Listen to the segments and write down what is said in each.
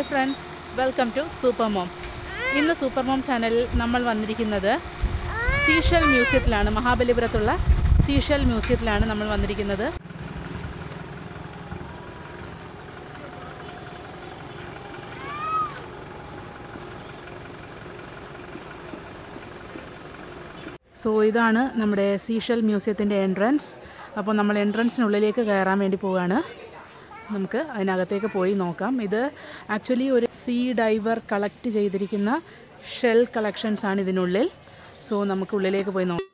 Friends welcome to super mom ഇന്ന് super mom ചാനലിൽ നമ്മൾ വന്നിരിക്കുന്നത് സീഷൽ മ്യൂസിയത്തിലാണ് മഹാബലിപുരത്തുള്ള സീഷൽ മ്യൂസിയത്തിലാണ് നമ്മൾ വന്നിരിക്കുന്നത് സോ ഇതാണ് നമ്മുടെ സീഷൽ മ്യൂസിയത്തിൻ്റെ എൻട്രൻസ് അപ്പോൾ നമ്മൾ എൻട്രൻസിനുള്ളിലേക്ക് കയറാൻ വേണ്ടി പോവുകയാണ് നമുക്ക് അതിനകത്തേക്ക് പോയി നോക്കാം ഇത് ആക്ച്വലി ഒരു സീ ഡൈവർ കളക്ട് ചെയ്തിരിക്കുന്ന ഷെൽ കളക്ഷൻസ് ആണ് ഇതിനുള്ളിൽ സോ നമുക്ക് ഉള്ളിലേക്ക് പോയി നോക്കാം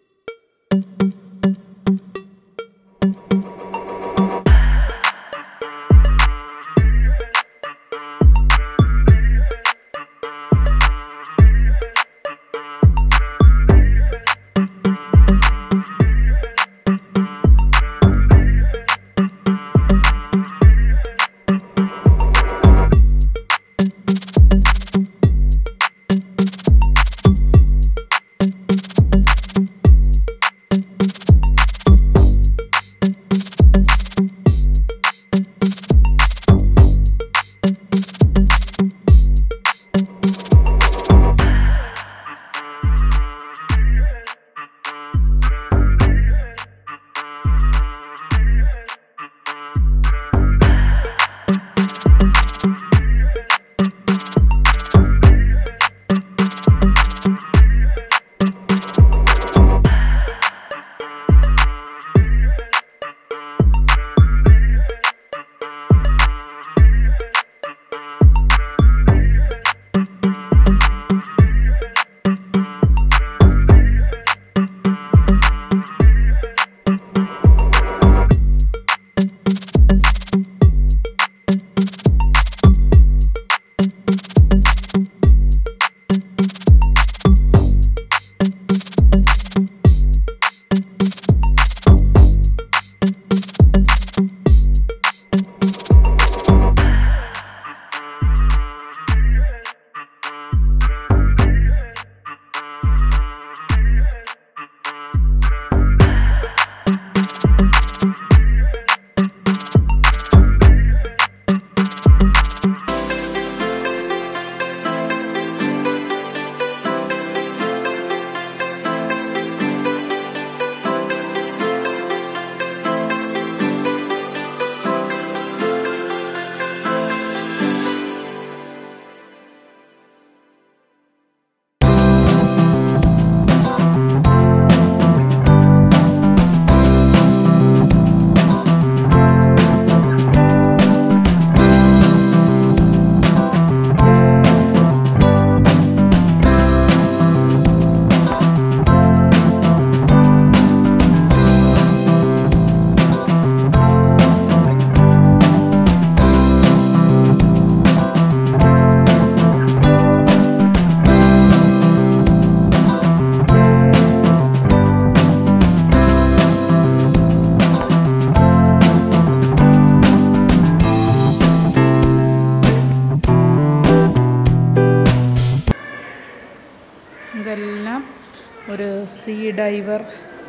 ഇതെല്ലാം ഒരു സീ ഡൈവർ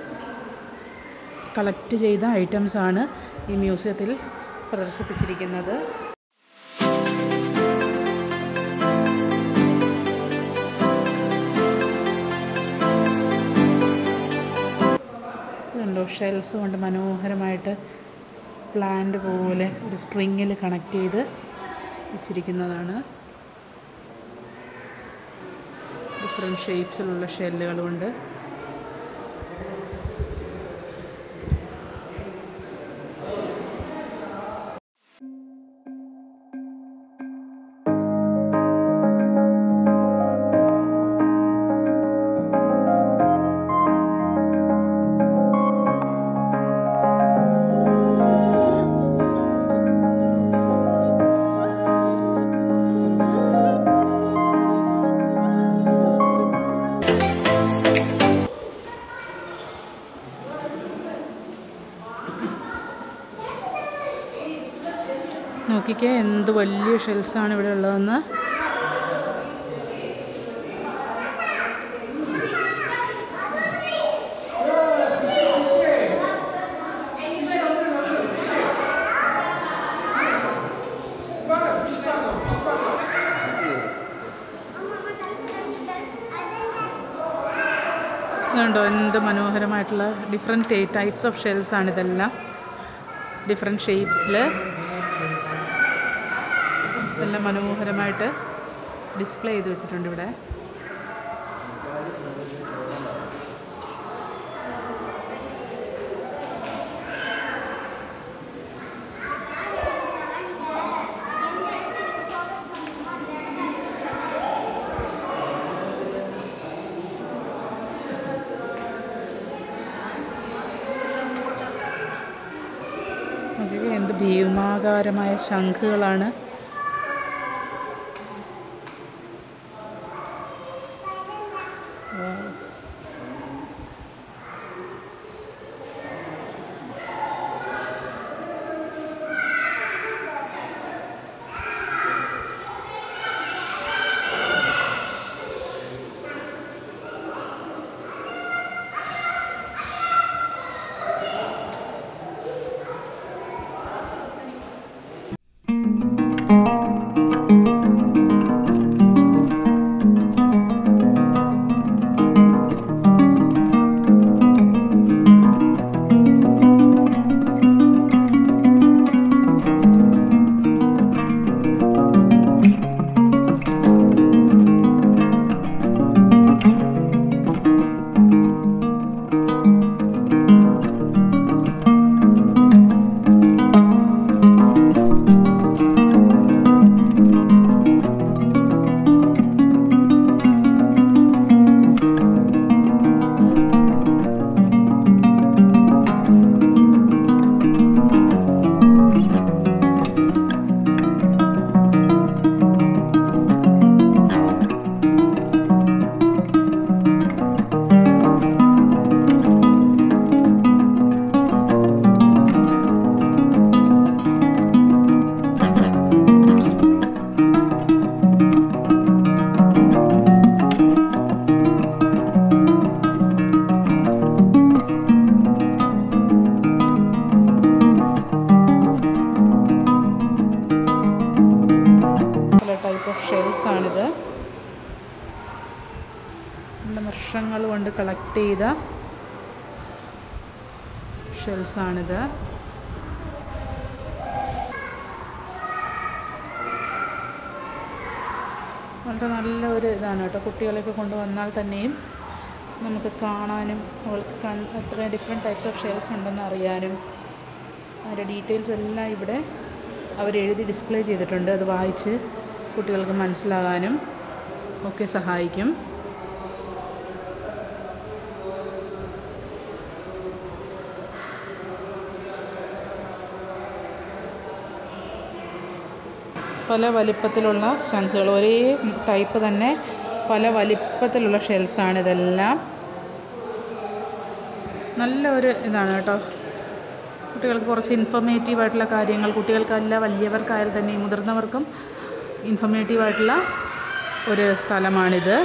കളക്ട് ചെയ്ത ഐറ്റംസ് ആണ് ഈ മ്യൂസിയത്തിൽ പ്രദർശിപ്പിച്ചിരിക്കുന്നത് ഇതുണ്ടോ ഷെൽസ് കൊണ്ട് മനോഹരമായിട്ട് പ്ലാന്റ് പോലെ ഒരു സ്ട്രിങ്ങിൽ കണക്ട് ചെയ്ത് വെച്ചിരിക്കുന്നതാണ് ഡിഫറെൻറ്റ് ഷേപ്സിലുള്ള ഷെല്ലുകളുണ്ട് നോക്കിക്കേ എന്ത് വലിയ ഷെൽസാണ് ഇവിടെ ഉള്ളതെന്ന് ഇതുണ്ടോ എന്ത് മനോഹരമായിട്ടുള്ള ഡിഫറെൻറ്റ് ടൈപ്സ് ഓഫ് ഷെൽസ് ആണ് ഇതെല്ലാം ഡിഫറെൻറ്റ് ഷേപ്സിൽ ഇതെല്ലാം മനോഹരമായിട്ട് ഡിസ്പ്ലേ ചെയ്ത് വെച്ചിട്ടുണ്ട് ഇവിടെ നോക്കിക്കേ എന്ത് ഭീമാകാരമായ ശംഖുകളാണ് Wow. പല ടൈപ്പ് ഓഫ് ഷെൽസ് ആണിത് നല്ല വർഷങ്ങൾ കൊണ്ട് കളക്ട് ചെയ്ത ഷെൽസ് ആണിത് വളരെ നല്ല ഒരു ഇതാണ് കേട്ടോ കുട്ടികളെയൊക്കെ കൊണ്ടുവന്നാൽ തന്നെയും നമുക്ക് കാണാനും അവൾക്ക് കൺ എത്ര ഡിഫറെൻറ്റ് ടൈപ്സ് ഓഫ് ഷെൽസ് ഉണ്ടെന്ന് അറിയാനും അതിൻ്റെ ഡീറ്റെയിൽസ് എല്ലാം ഇവിടെ അവരെഴുതി ഡിസ്പ്ലേ ചെയ്തിട്ടുണ്ട് അത് വായിച്ച് കുട്ടികൾക്ക് മനസ്സിലാകാനും ഒക്കെ സഹായിക്കും പല വലിപ്പത്തിലുള്ള ശംഖുകൾ ഒരേ ടൈപ്പ് തന്നെ പല വലിപ്പത്തിലുള്ള ഷെൽസാണ് ഇതെല്ലാം നല്ല ഒരു ഇതാണ് കേട്ടോ കുട്ടികൾക്ക് കുറച്ച് ഇൻഫർമേറ്റീവ് ആയിട്ടുള്ള കാര്യങ്ങൾ കുട്ടികൾക്കല്ല വലിയവർക്കായാലും തന്നെ മുതിർന്നവർക്കും ഇൻഫർമേറ്റീവ് ആയിട്ടുള്ള ഒരു സ്ഥലമാണിത്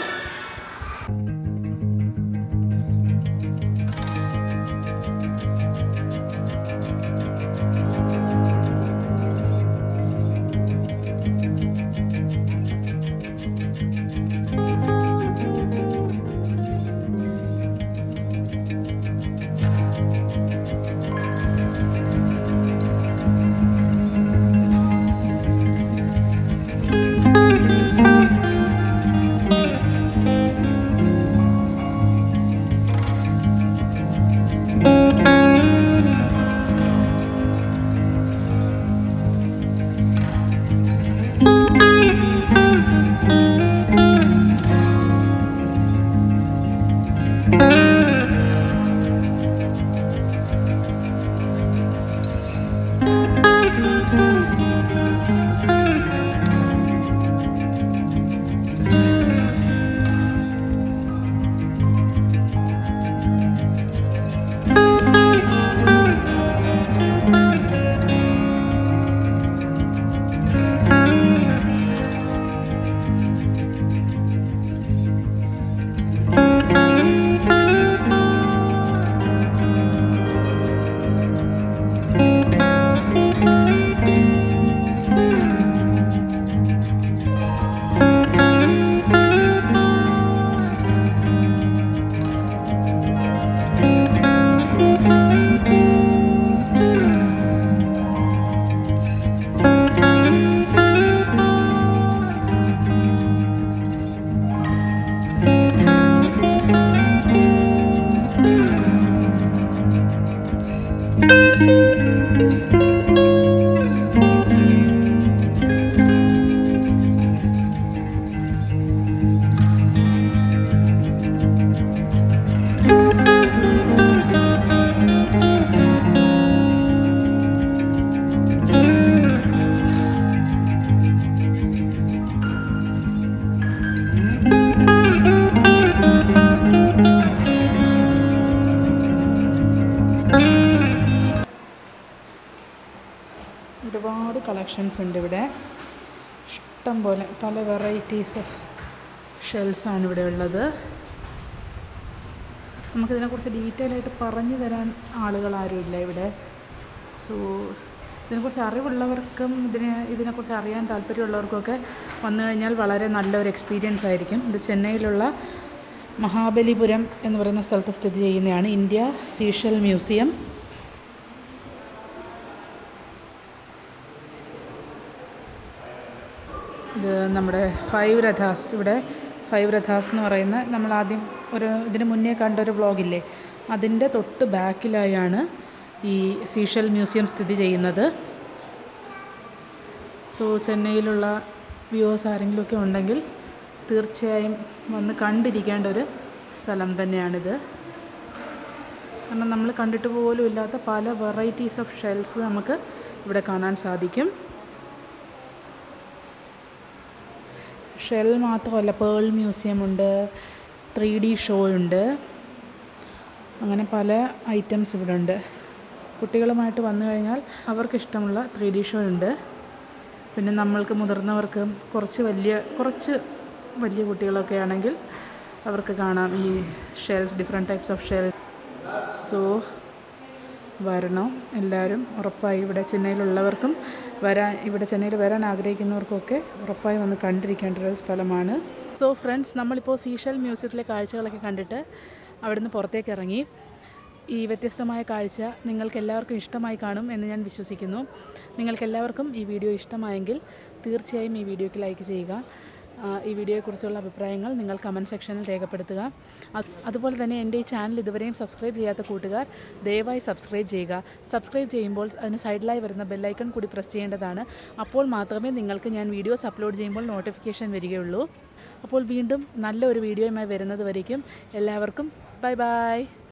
ഒരുപാട് കളക്ഷൻസ് ഉണ്ട് ഇവിടെ ഇഷ്ടം പോലെ പല വെറൈറ്റീസ് ഓഫ് ഷെൽസാണ് ഇവിടെ ഉള്ളത് നമുക്കിതിനെക്കുറിച്ച് ഡീറ്റെയിൽ ആയിട്ട് പറഞ്ഞു തരാൻ ആളുകൾ ആരുമില്ല ഇവിടെ സോ ഇതിനെക്കുറിച്ച് അറിവുള്ളവർക്കും ഇതിനെ ഇതിനെക്കുറിച്ച് അറിയാൻ താല്പര്യമുള്ളവർക്കൊക്കെ വന്നു കഴിഞ്ഞാൽ വളരെ നല്ലൊരു എക്സ്പീരിയൻസ് ആയിരിക്കും ഇത് ചെന്നൈയിലുള്ള മഹാബലിപുരം എന്ന് പറയുന്ന സ്ഥലത്ത് സ്ഥിതി ചെയ്യുന്നതാണ് ഇന്ത്യ സീഷൽ മ്യൂസിയം ഇത് നമ്മുടെ ഫൈവ് രഥാസ് ഇവിടെ ഫൈവ് രഥാസ് എന്ന് പറയുന്ന നമ്മൾ ആദ്യം ഒരു ഇതിന് മുന്നേ കണ്ട ഒരു വ്ളോഗില്ലേ അതിൻ്റെ തൊട്ട് ബാക്കിലായാണ് ഈ സീഷൽ മ്യൂസിയം സ്ഥിതി ചെയ്യുന്നത് സോ ചെന്നൈയിലുള്ള വ്യൂവേഴ്സ് ആരെങ്കിലുമൊക്കെ ഉണ്ടെങ്കിൽ തീർച്ചയായും വന്ന് കണ്ടിരിക്കേണ്ട ഒരു സ്ഥലം തന്നെയാണിത് കാരണം നമ്മൾ കണ്ടിട്ട് പോലും ഇല്ലാത്ത പല വെറൈറ്റീസ് ഓഫ് ഷെൽസ് നമുക്ക് ഇവിടെ കാണാൻ സാധിക്കും ഷെൽ മാത്രമല്ല പേൾ മ്യൂസിയം ഉണ്ട് ത്രീ ഡി ഷോ ഉണ്ട് അങ്ങനെ പല ഐറ്റംസ് ഇവിടെ ഉണ്ട് കുട്ടികളുമായിട്ട് വന്നു കഴിഞ്ഞാൽ അവർക്കിഷ്ടമുള്ള ത്രീ ഡി ഷോ ഉണ്ട് പിന്നെ നമ്മൾക്ക് മുതിർന്നവർക്ക് കുറച്ച് വലിയ കുറച്ച് വലിയ കുട്ടികളൊക്കെ ആണെങ്കിൽ അവർക്ക് കാണാം ഈ shells different types of shell so വരണം എല്ലാവരും ഉറപ്പായി ഇവിടെ ചെന്നൈയിലുള്ളവർക്കും വരാൻ ഇവിടെ ചെന്നൈയിൽ വരാൻ ആഗ്രഹിക്കുന്നവർക്കൊക്കെ ഉറപ്പായി വന്ന് കണ്ടിരിക്കേണ്ട ഒരു സ്ഥലമാണ് സോ ഫ്രണ്ട്സ് നമ്മളിപ്പോൾ സീഷൽ മ്യൂസിയത്തിലെ കാഴ്ചകളൊക്കെ കണ്ടിട്ട് അവിടുന്ന് പുറത്തേക്ക് ഇറങ്ങി ഈ വ്യത്യസ്തമായ കാഴ്ച നിങ്ങൾക്ക് എല്ലാവർക്കും ഇഷ്ടമായി കാണും എന്ന് ഞാൻ വിശ്വസിക്കുന്നു നിങ്ങൾക്ക് എല്ലാവർക്കും ഈ വീഡിയോ ഇഷ്ടമായെങ്കിൽ തീർച്ചയായും ഈ വീഡിയോയ്ക്ക് ലൈക്ക് ചെയ്യുക ആ, ഈ വീഡിയോയെക്കുറിച്ചുള്ള അഭിപ്രായങ്ങൾ നിങ്ങൾ കമൻറ്റ് സെക്ഷനിൽ രേഖപ്പെടുത്തുക അത് അതുപോലെ തന്നെ എൻ്റെ ഈ ചാനൽ ഇതുവരെയും സബ്സ്ക്രൈബ് ചെയ്യാത്ത കൂട്ടുകാർ ദയവായി സബ്സ്ക്രൈബ് ചെയ്യുക സബ്സ്ക്രൈബ് ചെയ്യുമ്പോൾ അതിന് സൈഡിലായി വരുന്ന ബെല്ലൈക്കൺ കൂടി പ്രസ് ചെയ്യേണ്ടതാണ് അപ്പോൾ മാത്രമേ നിങ്ങൾക്ക് ഞാൻ വീഡിയോസ് അപ്ലോഡ് ചെയ്യുമ്പോൾ നോട്ടിഫിക്കേഷൻ വരികയുള്ളൂ അപ്പോൾ വീണ്ടും നല്ലൊരു വീഡിയോയുമായി വരുന്നത് വരയ്ക്കും എല്ലാവർക്കും ബൈ ബൈ